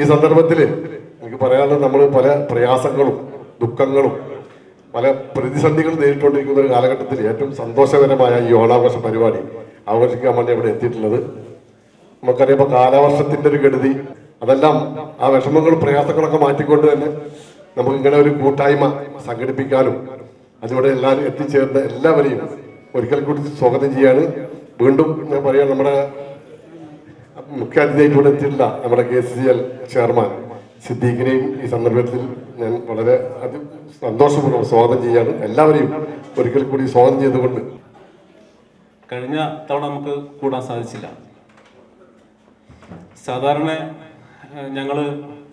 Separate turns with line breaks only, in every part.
ഈ സന്ദർഭത്തിൽ എനിക്ക് പറയാനുള്ളത് നമ്മൾ പല പ്രയാസങ്ങളും ദുഃഖങ്ങളും പല പ്രതിസന്ധികളും നേരിട്ടുകൊണ്ടിരിക്കുന്ന ഒരു കാലഘട്ടത്തിൽ ഏറ്റവും സന്തോഷകരമായ ഈ ഓണാഘോഷ പരിപാടി ആഘോഷിക്കാൻ വേണ്ടി ഇവിടെ എത്തിയിട്ടുള്ളത് നമുക്കറിയാം ഇപ്പൊ കാലവർഷത്തിന്റെ ഒരു ഗതി അതെല്ലാം ആ വിഷമങ്ങളും പ്രയാസങ്ങളൊക്കെ മാറ്റിക്കൊണ്ട് തന്നെ നമുക്ക് ഇങ്ങനെ ഒരു കൂട്ടായ്മ സംഘടിപ്പിക്കാനും അതിവിടെ എല്ലാവരും എത്തിച്ചേർന്ന എല്ലാവരെയും ഒരിക്കൽ കൂടി സ്വാഗതം ചെയ്യാണ് വീണ്ടും ഞാൻ പറയാം നമ്മുടെ മുഖ്യാതിഥിയായിട്ട് ഇവിടെ എത്തിയിട്ടില്ല നമ്മുടെ കെ സി എൽ ചെയർമാൻ സിദ്ദീഖിനെയും ഈ സന്ദർഭത്തിൽ ഞാൻ വളരെ അതി സന്തോഷപൂർവ്വം സ്വാഗതം ചെയ്യാണ് എല്ലാവരെയും ഒരിക്കൽ കൂടി സ്വാഗതം ചെയ്തുകൊണ്ട്
കഴിഞ്ഞ തവണ നമുക്ക് കൂടാൻ സാധിച്ചില്ല സാധാരണ ഏഹ്, ഞങ്ങള്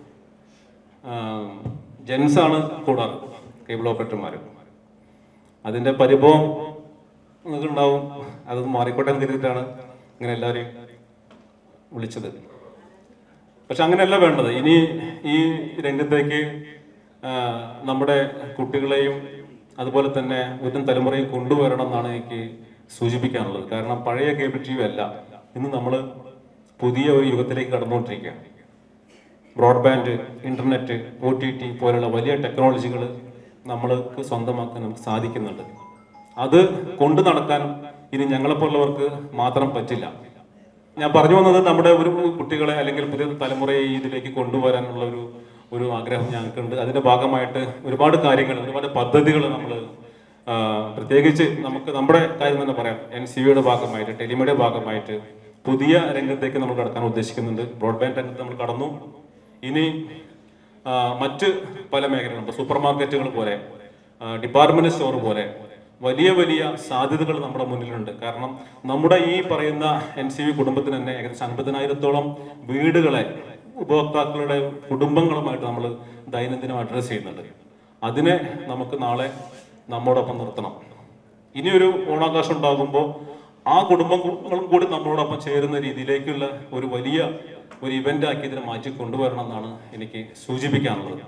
ജെൻസാണ് കൂടാറ് കേബിൾ ഓപ്പറേറ്റർമാർ അതിന്റെ പരിഭവം നിങ്ങൾക്ക് ഉണ്ടാവും അത് മാറിക്കോട്ടെ എന്ന് കരുതിയിട്ടാണ് ഇങ്ങനെ എല്ലാവരെയും വിളിച്ചത് പക്ഷെ അങ്ങനെയല്ല വേണ്ടത് ഇനി ഈ രംഗത്തേക്ക് ആ, നമ്മുടെ കുട്ടികളെയും അതുപോലെ തന്നെ വരും തലമുറയും കൊണ്ടുവരണം എന്നാണ് എനിക്ക് സൂചിപ്പിക്കാനുള്ളത് കാരണം പഴയ കേബിൾ ടി വി അല്ല ഇന്ന് നമ്മൾ പുതിയ ഒരു യുഗത്തിലേക്ക് കടന്നുകൊണ്ടിരിക്കുകയാണ് broadband internet O T T പോലുള്ള വലിയ ടെക്നോളജികൾ നമ്മൾക്ക് സ്വന്തമാക്കാൻ നമുക്ക് സാധിക്കുന്നുണ്ട് അത് കൊണ്ടു നടക്കാൻ ഇനി ഞങ്ങളെപ്പോലുള്ളവർക്ക് മാത്രം പറ്റില്ല ഞാൻ പറഞ്ഞു വന്നത് നമ്മുടെ ഒരു കുട്ടികളെ അല്ലെങ്കിൽ പുതിയ തലമുറയെ ഇതിലേക്ക് കൊണ്ടുവരാനുള്ള ഒരു ഒരു ആഗ്രഹം ഞങ്ങൾക്കുണ്ട് അതിന്റെ ഭാഗമായിട്ട് ഒരുപാട് കാര്യങ്ങൾ ഒരുപാട് പദ്ധതികൾ നമ്മൾ പ്രത്യേകിച്ച് നമുക്ക് നമ്മുടെ കാര്യം തന്നെ പറയാം എൻ സി വിയുടെ ഭാഗമായിട്ട് ടെലിമയുടെ ഭാഗമായിട്ട് പുതിയ രംഗത്തേക്ക് നമ്മൾ കടക്കാൻ ഉദ്ദേശിക്കുന്നുണ്ട് ബ്രോഡ്ബാൻഡ് രംഗത്ത് നമ്മൾ കടന്നു ഇനി ആ, മറ്റ് പല മേഖലകളും ഇപ്പോൾ സൂപ്പർ മാർക്കറ്റുകൾ പോലെ ഡിപ്പാർട്ട്മെന്റ് സ്റ്റോർ പോലെ വലിയ വലിയ സാധ്യതകൾ നമ്മുടെ മുന്നിലുണ്ട് കാരണം നമ്മുടെ ഈ പറയുന്ന എൻ സി വി കുടുംബത്തിന് തന്നെ ഏകദേശം അൻപതിനായിരത്തോളം വീടുകളെ ഉപഭോക്താക്കളുടെ കുടുംബങ്ങളുമായിട്ട് നമ്മൾ ദൈനംദിനം അഡ്രസ്സ് ചെയ്യുന്നുണ്ട് അതിനെ നമുക്ക് നാളെ നമ്മോടൊപ്പം നിർത്തണം ഇനിയൊരു ഓണാഘോഷം ഉണ്ടാകുമ്പോൾ ആ കുടുംബങ്ങളും കൂടി നമ്മളോടൊപ്പം ചേരുന്ന രീതിയിലേക്കുള്ള ഒരു വലിയ ഒരു ഇവന്റ് ആക്കി ഇതിനെ മാറ്റി കൊണ്ടുവരണം എന്നാണ് എനിക്ക് സൂചിപ്പിക്കാനുള്ളത്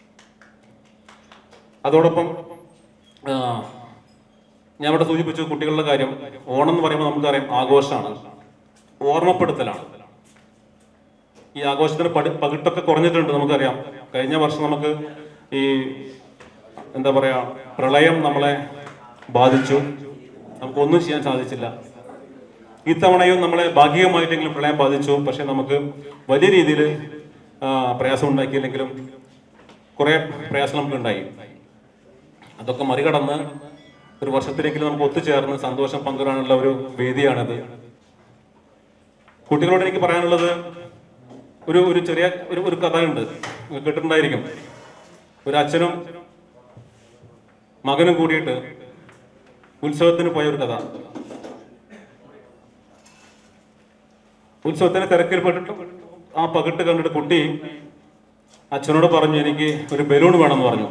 അതോടൊപ്പം ആ, ഞാൻ ഇവിടെ സൂചിപ്പിച്ചു കുട്ടികളുടെ കാര്യം ഓണം എന്ന് പറയുമ്പോൾ നമുക്കറിയാം ആഘോഷമാണ് ഓർമ്മപ്പെടുത്തലാണ് ഈ ആഘോഷത്തിന് പടി പകിട്ടൊക്കെ കുറഞ്ഞിട്ടുണ്ട് നമുക്കറിയാം കഴിഞ്ഞ വർഷം നമുക്ക് ഈ എന്താ പറയാ പ്രളയം നമ്മളെ ബാധിച്ചു നമുക്കൊന്നും ചെയ്യാൻ സാധിച്ചില്ല ഇത്തവണയും നമ്മളെ ഭാഗികമായിട്ടെങ്കിലും പ്രളയം ബാധിച്ചു പക്ഷെ നമുക്ക് വലിയ രീതിയിൽ പ്രയാസം ഉണ്ടാക്കിയില്ലെങ്കിലും കുറെ പ്രയാസം നമുക്ക് ഉണ്ടായി അതൊക്കെ മറികടന്ന് ഒരു വർഷത്തിലെങ്കിലും നമുക്ക് ഒത്തുചേർന്ന് സന്തോഷം പങ്കിടാനുള്ള ഒരു വേദിയാണിത് കുട്ടികളോട് എനിക്ക് പറയാനുള്ളത് ഒരു ഒരു ചെറിയ ഒരു ഒരു കഥ ഉണ്ട് നിങ്ങൾ കേട്ടിട്ടുണ്ടായിരിക്കും ഒരു അച്ഛനും മകനും കൂടിയിട്ട് ഉത്സവത്തിന് പോയ ഒരു കഥ ഉത്സവത്തിന് തിരക്കിൽ പെട്ടിട്ട് ആ പകിട്ട് കണ്ടിട്ട് കുട്ടി അച്ഛനോട് പറഞ്ഞു എനിക്ക് ഒരു ബലൂൺ വേണമെന്ന് പറഞ്ഞു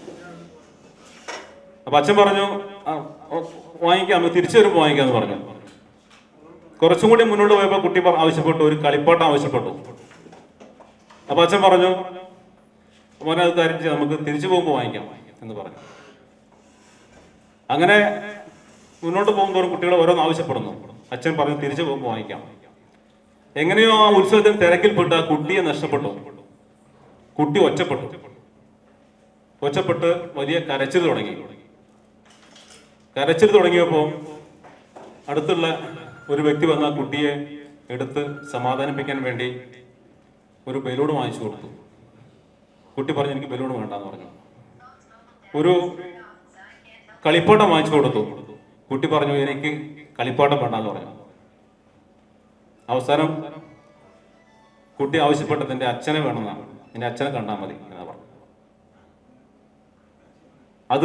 അപ്പൊ അച്ഛൻ പറഞ്ഞു "ആ, ഓ, വാങ്ങിക്കാം തിരിച്ചു വരുമ്പോൾ വാങ്ങിക്കാന്ന് പറഞ്ഞു കുറച്ചും കൂടി മുന്നോട്ട് പോയപ്പോൾ കുട്ടി പറ- ആവശ്യപ്പെട്ടു ഒരു കളിപ്പാട്ടം ആവശ്യപ്പെട്ടു അപ്പൊ അച്ഛൻ പറഞ്ഞു മോനെ അത് കാര്യം ചെയ്യാം നമുക്ക് തിരിച്ചു പോകുമ്പോൾ വാങ്ങിക്കാം എന്ന് പറഞ്ഞു അങ്ങനെ മുന്നോട്ട് പോകുന്നതോറും കുട്ടികൾ ഓരോന്ന് ആവശ്യപ്പെടുന്നു അച്ഛൻ പറഞ്ഞു തിരിച്ചു പോകുമ്പോൾ വാങ്ങിക്കാം എങ്ങനെയോ ആ ഉത്സവത്തിന് തിരക്കിൽപ്പെട്ട് ആ കുട്ടിയെ നഷ്ടപ്പെട്ടു കുട്ടി ഒറ്റപ്പെട്ടു ഒറ്റപ്പെട്ട് വലിയ കരച്ചിൽ തുടങ്ങി കരച്ചിൽ തുടങ്ങിയപ്പോൾ അടുത്തുള്ള ഒരു വ്യക്തി വന്ന ആ കുട്ടിയെ എടുത്ത് സമാധാനിപ്പിക്കാൻ വേണ്ടി ഒരു ബലൂൺ വാങ്ങിച്ചു കൊടുത്തു കുട്ടി പറഞ്ഞു എനിക്ക് ബലൂൺ വേണ്ടെന്ന് പറഞ്ഞു ഒരു കളിപ്പാട്ടം വാങ്ങിച്ചു കൊടുത്തു കുട്ടി പറഞ്ഞു എനിക്ക് കളിപ്പാട്ടം വേണ്ടെന്ന് പറഞ്ഞു അവസാനം കുട്ടി ആവശ്യപ്പെട്ടത് എന്റെ അച്ഛനെ വേണമെന്നാണ് എന്റെ അച്ഛനെ കണ്ടാൽ മതി എന്ന് പറഞ്ഞു അത്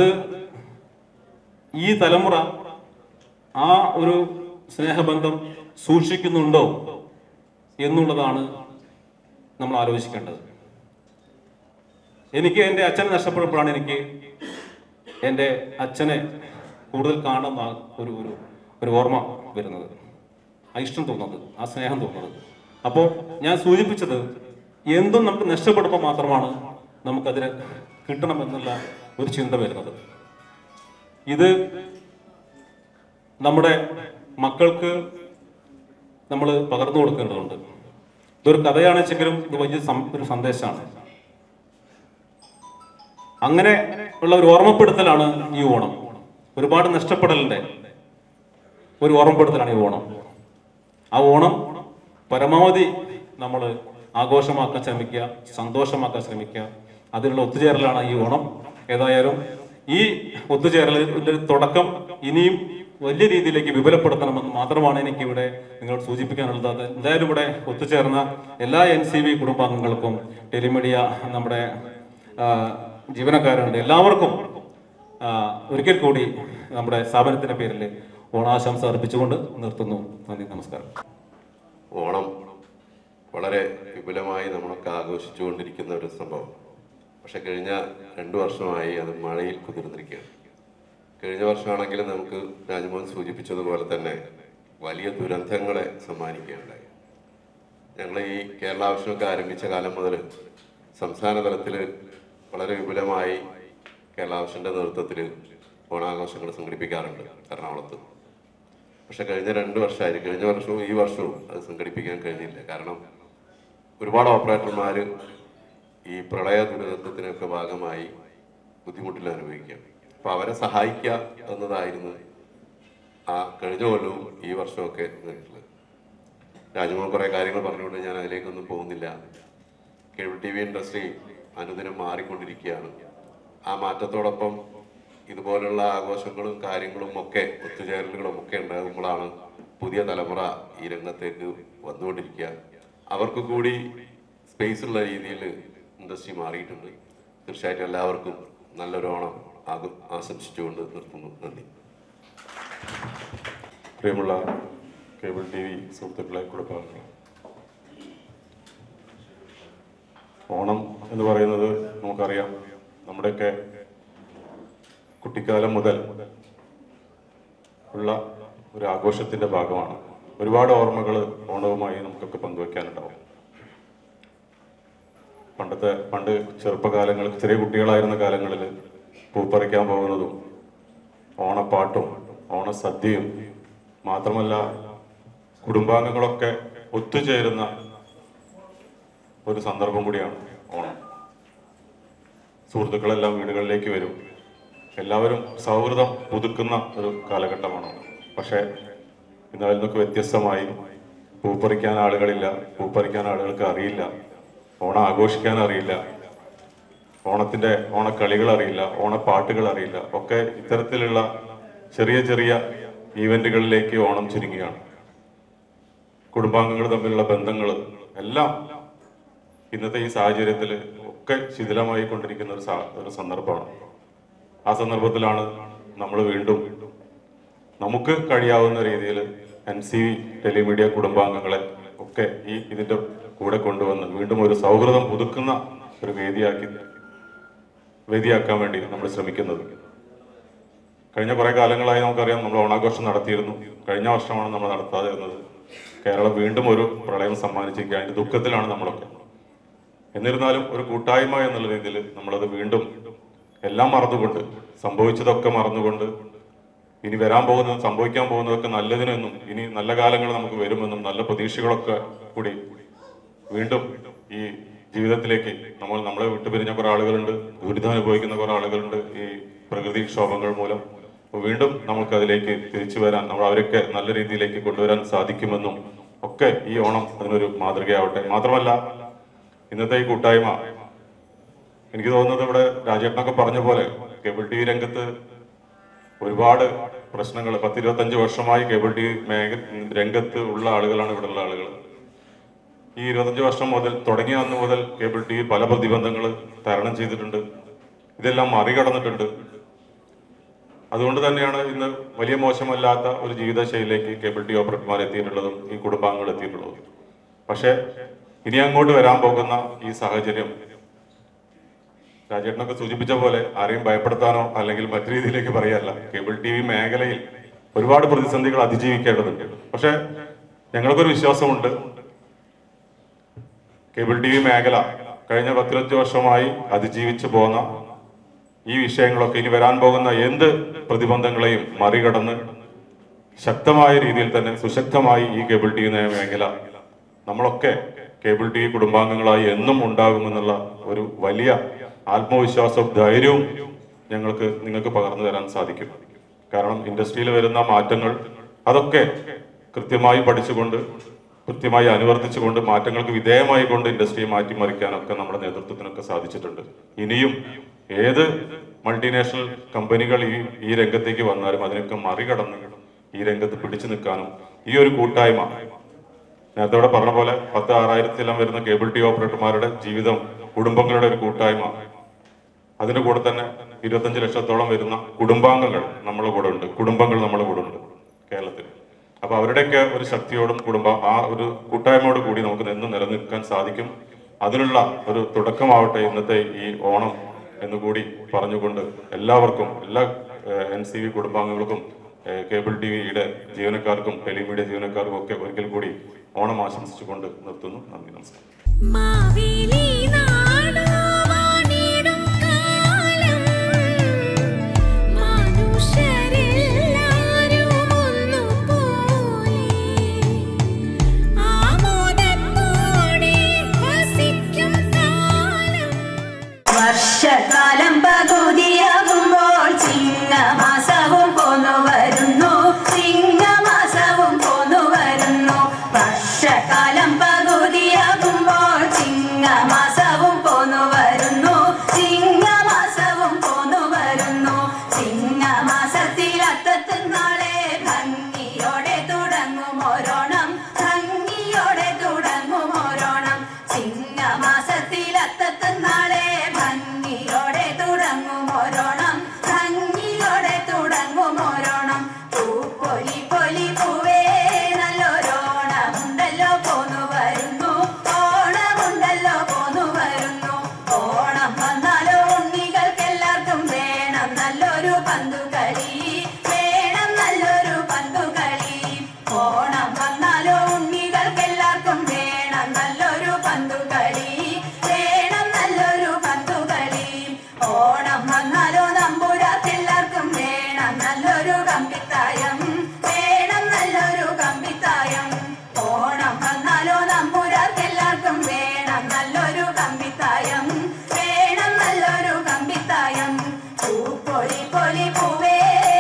ഈ തലമുറ ആ ഒരു സ്നേഹബന്ധം സൂക്ഷിക്കുന്നുണ്ടോ എന്നുള്ളതാണ് നമ്മൾ ആലോചിക്കേണ്ടത് എനിക്ക് എൻ്റെ അച്ഛനെ നഷ്ടപ്പെടുമ്പോഴാണ് എനിക്ക് എൻ്റെ അച്ഛനെ കൂടുതൽ കാണുന്ന ആ ഒരു ഒരു ഒരു ഓർമ്മ വരുന്നത് ആ ഇഷ്ടം തോന്നുന്നത് ആ സ്നേഹം തോന്നുന്നത് അപ്പോൾ ഞാൻ സൂചിപ്പിച്ചത് എന്തും നമുക്ക് നഷ്ടപ്പെടുമ്പോൾ മാത്രമാണ് നമുക്കതിന് കിട്ടണമെന്നുള്ള ഒരു ചിന്ത വരുന്നത് ഇത് നമ്മുടെ മക്കൾക്ക് നമ്മൾ പകർന്നു കൊടുക്കേണ്ടതുണ്ട് ഇതൊരു കഥയാണ് വെച്ചെങ്കിലും ഇത് വലിയ സം- ഒരു സന്ദേശമാണ് അങ്ങനെ ഉള്ള ഒരു ഓർമ്മപ്പെടുത്തലാണ് ഈ ഓണം ഒരുപാട് നഷ്ടപ്പെടലിന്റെ ഒരു ഓർമ്മപ്പെടുത്തലാണ് ഈ ഓണം ആ ഓണം പരമാവധി നമ്മൾ ആഘോഷമാക്കാൻ ശ്രമിക്കുക സന്തോഷമാക്കാൻ ശ്രമിക്കുക അതിനുള്ള ഒത്തുചേരലാണ് ഈ ഓണം ഏതായാലും ഈ ഒത്തുചേരലിന്റെ തുടക്കം ഇനിയും വലിയ രീതിയിലേക്ക് വിപുലപ്പെടുത്തണമെന്ന് മാത്രമാണ് എനിക്ക് ഇവിടെ നിങ്ങളോട് സൂചിപ്പിക്കാനുള്ളത് അത് എന്തായാലും ഇവിടെ ഒത്തുചേർന്ന എല്ലാ എൻ സി ബി കുടുംബാംഗങ്ങൾക്കും ടെലിമീഡിയ നമ്മുടെ ആ, ജീവനക്കാരുണ്ട് എല്ലാവർക്കും ആ, ഒരിക്കൽ കൂടി നമ്മുടെ സ്ഥാപനത്തിന്റെ പേരിൽ ഓണാശംസ അർപ്പിച്ചുകൊണ്ട് നിർത്തുന്നു നന്ദി നമസ്കാരം
ഓണം വളരെ വിപുലമായി നമ്മളൊക്കെ ആഘോഷിച്ചുകൊണ്ടിരിക്കുന്ന ഒരു സംഭവം പക്ഷെ കഴിഞ്ഞ രണ്ടു വർഷമായി അത് മഴയിൽ കുതിർന്നിരിക്കുകയാണ് കഴിഞ്ഞ വർഷമാണെങ്കിലും നമുക്ക് രാജ്മോഹൻ സൂചിപ്പിച്ചതുപോലെ തന്നെ വലിയ ദുരന്തങ്ങളെ സമ്മാനിക്കുകയുണ്ടായി ഞങ്ങൾ ഈ കേരളാവശ്യമൊക്കെ ആരംഭിച്ച കാലം മുതൽ സംസ്ഥാന തലത്തിൽ വളരെ വിപുലമായി കേരളാവശ്യന്റെ നേതൃത്വത്തിൽ ഓണാഘോഷങ്ങൾ സംഘടിപ്പിക്കാറുണ്ട് എറണാകുളത്ത് പക്ഷെ കഴിഞ്ഞ രണ്ട് വർഷമായി കഴിഞ്ഞ വർഷവും ഈ വർഷവും അത് സംഘടിപ്പിക്കാൻ കഴിഞ്ഞില്ല കാരണം ഒരുപാട് ഓപ്പറേറ്റർമാർ ഈ പ്രളയ ദുരിതത്തിനൊക്കെ ഭാഗമായി ബുദ്ധിമുട്ടിൽ അനുഭവിക്കുക അപ്പൊ അവരെ സഹായിക്കുക എന്നതായിരുന്നു ആ കഴിഞ്ഞ കൊല്ലവും ഈ വർഷമൊക്കെ നിന്നിട്ടുള്ളത് രാജ്മോഹൻ കുറെ കാര്യങ്ങൾ പറഞ്ഞുകൊണ്ട് ഞാൻ അതിലേക്കൊന്നും പോകുന്നില്ല കേബിൾ ടി വി ഇൻഡസ്ട്രി അനുദിനം മാറിക്കൊണ്ടിരിക്കുകയാണ് ആ മാറ്റത്തോടൊപ്പം ഇതുപോലുള്ള ആഘോഷങ്ങളും കാര്യങ്ങളും ഒക്കെ ഒത്തുചേരലുകളും ഒക്കെ ഉണ്ടാകുമ്പോഴാണ് പുതിയ തലമുറ ഈ രംഗത്തേക്ക് വന്നുകൊണ്ടിരിക്കുക അവർക്ക് കൂടി സ്പേസ് ഉള്ള രീതിയിൽ ഇൻഡസ്ട്രി മാറിയിട്ടുണ്ട് തീർച്ചയായിട്ടും എല്ലാവർക്കും നല്ലൊരു ഓണം ആകും ആശംസിച്ചുകൊണ്ട് നിർത്തുന്നു നന്ദി
പ്രിയമുള്ള കേബിൾ ടി വി സുഹൃത്തുക്കളെ കുടുംബാംഗങ്ങളെ ഓണം എന്ന് പറയുന്നത് നമുക്കറിയാം നമ്മുടെയൊക്കെ കുട്ടിക്കാലം മുതൽ ഉള്ള ഒരു ആഘോഷത്തിന്റെ ഭാഗമാണ് ഒരുപാട് ഓർമ്മകൾ ഓണവുമായി നമുക്കൊക്കെ പങ്കുവെക്കാനുണ്ടാവും പണ്ടത്തെ പണ്ട് ചെറുപ്പകാലങ്ങളിൽ ചെറിയ കുട്ടികളായിരുന്ന കാലങ്ങളിൽ പൂപ്പറിക്കാൻ പോകുന്നതും ഓണപ്പാട്ടും ഓണസദ്യയും മാത്രമല്ല കുടുംബാംഗങ്ങളൊക്കെ ഒത്തുചേരുന്ന ഒരു സന്ദർഭം കൂടിയാണ് ഓണം സുഹൃത്തുക്കളെല്ലാം വീടുകളിലേക്ക് വരും എല്ലാവരും സൗഹൃദം പുതുക്കുന്ന ഒരു കാലഘട്ടമാണ് പക്ഷേ ഇന്ന് അതിൽ നിന്നൊക്കെ വ്യത്യസ്തമായി പൂപ്പറിക്കാൻ ആളുകളില്ല പൂപ്പറിക്കാൻ ആളുകൾക്ക് അറിയില്ല ഓണം ആഘോഷിക്കാൻ അറിയില്ല ഓണത്തിന്റെ ഓണക്കളികൾ അറിയില്ല ഓണപ്പാട്ടുകൾ അറിയില്ല ഒക്കെ ഇത്തരത്തിലുള്ള ചെറിയ ചെറിയ ഈവന്റുകളിലേക്ക് ഓണം ചുരുങ്ങുകയാണ് കുടുംബാംഗങ്ങൾ തമ്മിലുള്ള ബന്ധങ്ങൾ എല്ലാം ഇന്നത്തെ ഈ സാഹചര്യത്തിൽ ഒക്കെ ശിഥിലമായി കൊണ്ടിരിക്കുന്ന ഒരു സാ- ഒരു സന്ദർഭമാണ് ആ സന്ദർഭത്തിലാണ് നമ്മൾ വീണ്ടും നമുക്ക് കഴിയാവുന്ന രീതിയിൽ എൻ സി വി ടെലിമീഡിയ കുടുംബാംഗങ്ങളെ ഒക്കെ ഈ ഇതിന്റെ കൂടെ കൊണ്ടുവന്ന് വീണ്ടും ഒരു സൗഹൃദം പുതുക്കുന്ന ഒരു വേദിയാക്കി വേദിയാക്കാൻ വേണ്ടി നമ്മൾ ശ്രമിക്കുന്നത് കഴിഞ്ഞ കുറെ കാലങ്ങളായി നമുക്കറിയാം നമ്മൾ ഓണാഘോഷം നടത്തിയിരുന്നു കഴിഞ്ഞ വർഷമാണ് നമ്മൾ നടത്താതിരുന്നത് കേരളം വീണ്ടും ഒരു പ്രളയം സമ്മാനിച്ചിരിക്കുക അതിന്റെ ദുഃഖത്തിലാണ് നമ്മളൊക്കെ എന്നിരുന്നാലും ഒരു കൂട്ടായ്മ എന്നുള്ള രീതിയിൽ നമ്മളത് വീണ്ടും എല്ലാം മറന്നുകൊണ്ട് സംഭവിച്ചതൊക്കെ മറന്നുകൊണ്ട് ഇനി വരാൻ പോകുന്നത് സംഭവിക്കാൻ പോകുന്നതൊക്കെ നല്ലതിനെന്നും ഇനി നല്ല കാലങ്ങൾ നമുക്ക് വരുമെന്നും നല്ല പ്രതീക്ഷകളൊക്കെ കൂടി വീണ്ടും ഈ ജീവിതത്തിലേക്ക് നമ്മൾ നമ്മളെ വിട്ടുപിരിഞ്ഞ കുറെ ആളുകളുണ്ട് ദുരിതം അനുഭവിക്കുന്ന കുറെ ആളുകളുണ്ട് ഈ പ്രകൃതിക്ഷോഭങ്ങൾ മൂലം അപ്പൊ വീണ്ടും നമുക്ക് അതിലേക്ക് തിരിച്ചു വരാൻ നമ്മൾ അവരൊക്കെ നല്ല രീതിയിലേക്ക് കൊണ്ടുവരാൻ സാധിക്കുമെന്നും ഒക്കെ ഈ ഓണം അതിനൊരു മാതൃകയാവട്ടെ മാത്രമല്ല ഇന്നത്തെ ഈ കൂട്ടായ്മ എനിക്ക് തോന്നുന്നത് ഇവിടെ രാജേട്ടനൊക്കെ പറഞ്ഞ പോലെ കേബിൾ ടി വി രംഗത്ത് ഒരുപാട് പ്രശ്നങ്ങൾ പത്തിരുപത്തഞ്ച് വർഷമായി കേബിൾ ടി വി മേഖ രംഗത്ത് ഉള്ള ആളുകളാണ് ഇവിടെ ഉള്ള ആളുകൾ ഈ ഇരുപത്തഞ്ച് വർഷം മുതൽ തുടങ്ങിയ അന്ന് മുതൽ കേബിൾ ടി വി പല പ്രതിബന്ധങ്ങൾ തരണം ചെയ്തിട്ടുണ്ട് ഇതെല്ലാം മറികടന്നിട്ടുണ്ട് അതുകൊണ്ട് തന്നെയാണ് ഇന്ന് വലിയ മോശമല്ലാത്ത ഒരു ജീവിതശൈലിയിലേക്ക് കേബിൾ ടി ഓപ്പറേറ്റർമാർ എത്തിയിട്ടുള്ളതും ഈ കുടുംബാംഗങ്ങൾ എത്തിയിട്ടുള്ളതും പക്ഷേ ഇനി അങ്ങോട്ട് വരാൻ പോകുന്ന ഈ സാഹചര്യം രാജേട്ടനൊക്കെ സൂചിപ്പിച്ച പോലെ ആരെയും ഭയപ്പെടുത്താനോ അല്ലെങ്കിൽ മറ്റു രീതിയിലേക്ക് പറയല്ല കേബിൾ ടി വി മേഖലയിൽ ഒരുപാട് പ്രതിസന്ധികൾ അതിജീവിക്കേണ്ടതുണ്ട് പക്ഷെ ഞങ്ങൾക്കൊരു വിശ്വാസമുണ്ട് കേബിൾ ടി വി മേഖല കഴിഞ്ഞ പത്തിരഞ്ച് വർഷമായി അതിജീവിച്ചു പോന്ന ഈ വിഷയങ്ങളൊക്കെ ഇനി വരാൻ പോകുന്ന എന്ത് പ്രതിബന്ധങ്ങളെയും മറികടന്ന് ശക്തമായ രീതിയിൽ തന്നെ സുശക്തമായി ഈ കേബിൾ ടി വി മേഖല നമ്മളൊക്കെ കേബിൾ ടി വി കുടുംബാംഗങ്ങളായി എന്നും ഉണ്ടാകുമെന്നുള്ള ഒരു വലിയ ആത്മവിശ്വാസവും ധൈര്യവും ഞങ്ങൾക്ക് നിങ്ങൾക്ക് പകർന്നു തരാൻ സാധിക്കും കാരണം ഇൻഡസ്ട്രിയിൽ വരുന്ന മാറ്റങ്ങൾ അതൊക്കെ കൃത്യമായി പഠിച്ചുകൊണ്ട് കൃത്യമായി അനുവർത്തിച്ചുകൊണ്ട് മാറ്റങ്ങൾക്ക് വിധേയമായി കൊണ്ട് ഇൻഡസ്ട്രിയെ മാറ്റിമറിക്കാനൊക്കെ നമ്മുടെ നേതൃത്വത്തിനൊക്കെ സാധിച്ചിട്ടുണ്ട് ഇനിയും ഏത് മൾട്ടിനാഷണൽ കമ്പനികൾ ഈ ഈ രംഗത്തേക്ക് വന്നാലും അതിനൊക്കെ മറികടന്ന് ഈ രംഗത്ത് പിടിച്ചു നിൽക്കാനും ഈ ഒരു കൂട്ടായ്മ നേരത്തെ ഇവിടെ പറഞ്ഞ പോലെ പത്ത് ആറായിരത്തിലെല്ലാം വരുന്ന കേബിൾ ടി ഓപ്പറേറ്റർമാരുടെ ജീവിതം കുടുംബങ്ങളുടെ ഒരു കൂട്ടായ്മ അതിന്റെ കൂടെ തന്നെ ഇരുപത്തഞ്ച് ലക്ഷത്തോളം വരുന്ന കുടുംബാംഗങ്ങൾ നമ്മളെ കൂടെ ഉണ്ട് കുടുംബങ്ങൾ നമ്മളെ കൂടെ ഉണ്ട് കേരളത്തിൽ അപ്പൊ അവരുടെയൊക്കെ ഒരു ശക്തിയോടും കുടുംബ ആ ഒരു കൂട്ടായ്മയോട് കൂടി നമുക്ക് എന്നും നിലനിൽക്കാൻ സാധിക്കും അതിനുള്ള ഒരു തുടക്കമാവട്ടെ ഇന്നത്തെ ഈ ഓണം എന്നുകൂടി പറഞ്ഞുകൊണ്ട് എല്ലാവർക്കും എല്ലാ എൻ സി വി കുടുംബാംഗങ്ങൾക്കും ഏഹ്, കേബിൾ ടി വിയുടെ ജീവനക്കാർക്കും ടെലിമീഡിയ ജീവനക്കാർക്കും ഒക്കെ ഒരിക്കൽ കൂടി ഓണം ആശംസിച്ചുകൊണ്ട് നിർത്തുന്നു നന്ദി നമസ്കാരം
മാവേലി നാടുവാണിടും കാലം മനുഷ്യരെല്ലാരും ഒന്നുപോലെ ആമോദത്തോടെ വസിക്കും കാലം
വർഷകാലം പകുതിയാകുമ്പോൾ ചിങ്ങമാസവും പോന്നു വരുന്നു ചിങ്ങമാസവും പോന്നു വരുന്നു വർഷകാലം പകുതിയാകുമ്പോൾ ചിങ്ങമാസവും പോന്നു വരുന്നു ചിങ്ങമാസവും പോന്നു വരുന്നു ചിങ്ങമാസത്തിൽ അത്തത്തുനാളെ ഭംഗിയോടെ തുടങ്ങും ഓരോണം ഭംഗിയോടെ തുടങ്ങും ഓരോണം ചിങ്ങമാസത്തിൽ അത്തത്തുനാളെ ഭംഗിയോടെ തുടങ്ങും ഓരോണം ഭംഗിയോടെ തുടങ്ങും ഓരോണം പൂപ്പൊലി പൊലി പൂവേ നല്ലൊരോണമുണ്ടല്ലോ പോന്നു വരുന്നു ഓണമുണ്ടല്ലോ പോന്നു വരുന്നു ഓണം വന്നാലോ ഉണ്ണികൾക്കെല്ലാവർക്കും വേണം നല്ലൊരു പന്തുകളി വേണം നല്ലൊരു പന്തുകളി ഓണം വന്നാലോ ഉണ്ണികൾക്കെല്ലാവർക്കും വേണം നല്ലൊരു പന്തുകളി വേണം നല്ലൊരു പന്തുകളി ഓണം വന്നാലോ നമ്പൂരാക്കെല്ലാവർക്കും വേണം നല്ലൊരു കമ്പിത്തായം വേണം നല്ലൊരു കമ്പിത്തായം ഓണം വന്നാലോ നമ്പൂരാക്കെല്ലാവർക്കും വേണം നല്ലൊരു കമ്പിത്തായം വേണം നല്ലൊരു കമ്പിത്തായം പൂപ്പൊലി പൊലി പൂവേ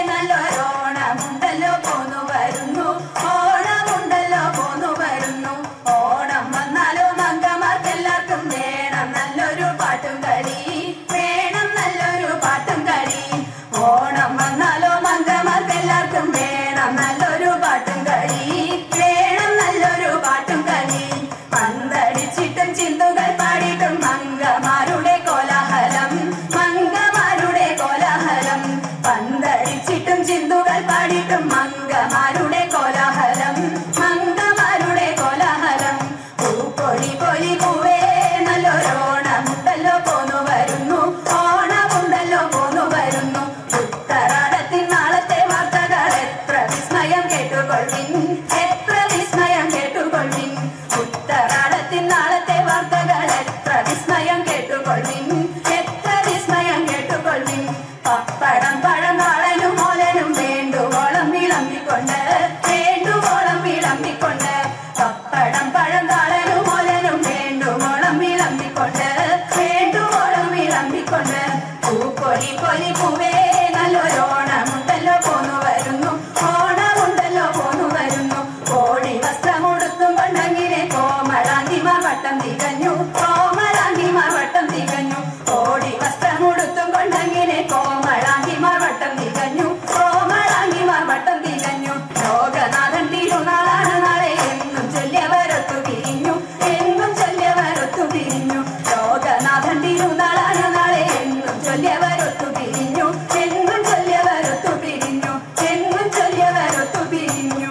നല്ലൊരോണമുണ്ടല്ലോ പോന്നു വരുന്നു ഓണമുണ്ടല്ലോ പോന്നു വരുന്നു ഓണം വന്നാലോ മങ്കമാർക്കെല്ലാവർക്കും വേണം നല്ലൊരു പാട്ടും കളി വേണം നല്ലൊരു പാട്ടും കളി ഓണം വന്നാലോ മങ്കമാർക്കെല്ലാവർക്കും വേണം നല്ലൊരു പാട്ടും കളി വേണം നല്ലൊരു പാട്ടും കളി പന്തടിച്ചിട്ടും ചിന്തുകൾ പാടിയിട്ടും മങ്കമാരുടെ കോലാഹലം മങ്കമാരുടെ കോലാഹലം പന്തടിച്ചിട്ടും ചിന്തുകൾ പാടിയിട്ടും മങ്കമാരുടെ കോലാഹലം മങ്കമാരുടെ കോലാഹലം പൂപ്പൊലി പൊലി പൂവേ നല്ലൊരോണമുണ്ടല്ലോ പോന്നു വരുന്നു ഓണമുണ്ടല്ലോ പോന്നു വരുന്നു ഉത്തരാടത്തിൻ നാളത്തെ വാർത്തകൾ എത്ര വിസ്മയം കേട്ടുകൊള്ളിൻ എത്ര വിസ്മയം കേട്ടുകൊള്ളിൻ ഉത്തരാടത്തിൻ നാളത്തെ വാർത്തകൾ എത്ര വിസ്മയം കേട്ടുകൊള്ളിൻ എത്ര വിസ്മയം കേട്ടുകൊള്ളിൻ പപ്പടം പഴം നാളനും മോലനും വേണ്ടുവോളം വിളമ്പിക്കൊണ്ട് വേണ്ടുവോളം വിളമ്പിക്കൊണ്ട് പപ്പടം പഴം താളനും മോലനും വേണ്ടുവോളം വിളമ്പിക്കൊണ്ട് വേണ്ടുവോളം വിളമ്പിക്കൊണ്ട് പൂപ്പൊലി പൊലി പൂവേ നല്ലൊരോണമുണ്ടല്ലോ പോന്നു വരുന്നു ഓണമുണ്ടല്ലോ പോന്നു വരുന്നു കോടി വസ്ത്രമുടുത്തും കൊണ്ടങ്ങിനെ കോമളാങ്കിമാർ വട്ടം തികഞ്ഞു കോമളാങ്കിമാർ വട്ടം തികഞ്ഞു കോടി വസ്ത്രമുടുത്തും കൊണ്ടങ്ങിനെ കോമളാങ്കിമാർ വട്ടം തികഞ്ഞു കോമളാങ്കിമാർ വട്ടം തികഞ്ഞു ലോകനാഥൻ തിരുനാളാണ് നാളെ എന്നും ചൊല്ലിയവരൊത്തു പിരിഞ്ഞു എന്നും ചൊല്ലിയവരൊത്തു പിരിഞ്ഞു ലോകനാഥൻ തിരുനാളാണ് നാളെ എന്നും ചൊല്ലിയവരൊത്തു പിരിഞ്ഞു എന്നും ചൊല്ലിയവരൊത്തു പിരിഞ്ഞു എന്നും ചൊല്ലിയവരൊത്തു പിരിഞ്ഞു